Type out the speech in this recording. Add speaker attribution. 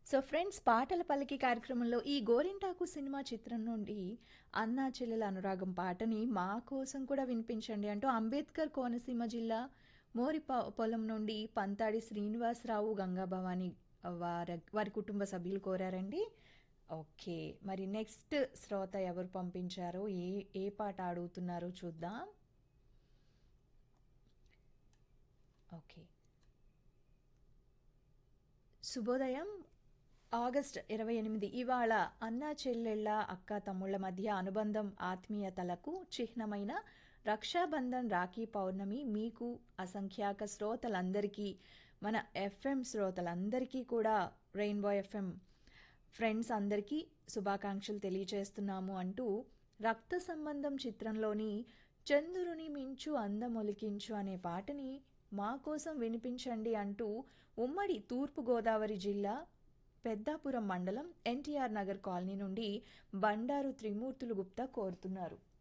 Speaker 1: so friends పాటల పల్లకి కార్యక్రమంలో ఈ గోరింటాకు సినిమా చిత్రం నుండి అన్నా చెల్లెల అనురాగం పాటని మా కోసం కూడా వినిపించండి అంటూ అంబేద్కర్ కోనసీమ జిల్లా మోరి పొ- పొలం నుండి పంతాడి శ్రీనివాసరావు గంగాభవాని వారి వారి కుటుంబ సభ్యులు కోరారండి ఓకే మరి నెక్స్ట్ శ్రోత ఎవరు పంపించారో ఏ ఏ పాట అడుగుతున్నారో చూద్దాం ఓకే శుభోదయం ఆగస్ట్ ఇరవై ఎనిమిది ఇవాళ అన్న చెల్లెళ్ళ అక్క తమ్ముళ్ళ మధ్య అనుబంధం ఆత్మీయతలకు చిహ్నమైన రక్షాబంధన్ రాఖీ పౌర్ణమి మీకు అసంఖ్యాక శ్రోతలందరికీ మన ఎఫ్ఎం శ్రోతలందరికీ కూడా రెయిన్బో ఎఫ్ఎం ఫ్రెండ్స్ అందరికీ శుభాకాంక్షలు తెలియజేస్తున్నాము అంటూ రక్త సంబంధం చిత్రంలోని చంద్రుని మించు అందమొలికించు అనే పాటని మా కోసం వినిపించండి అంటూ ఉమ్మడి తూర్పుగోదావరి జిల్లా పెద్దాపురం మండలం ఎన్టీఆర్ నగర్ కాలనీ నుండి బండారు త్రిమూర్తులు గుప్తా కోరుతున్నారు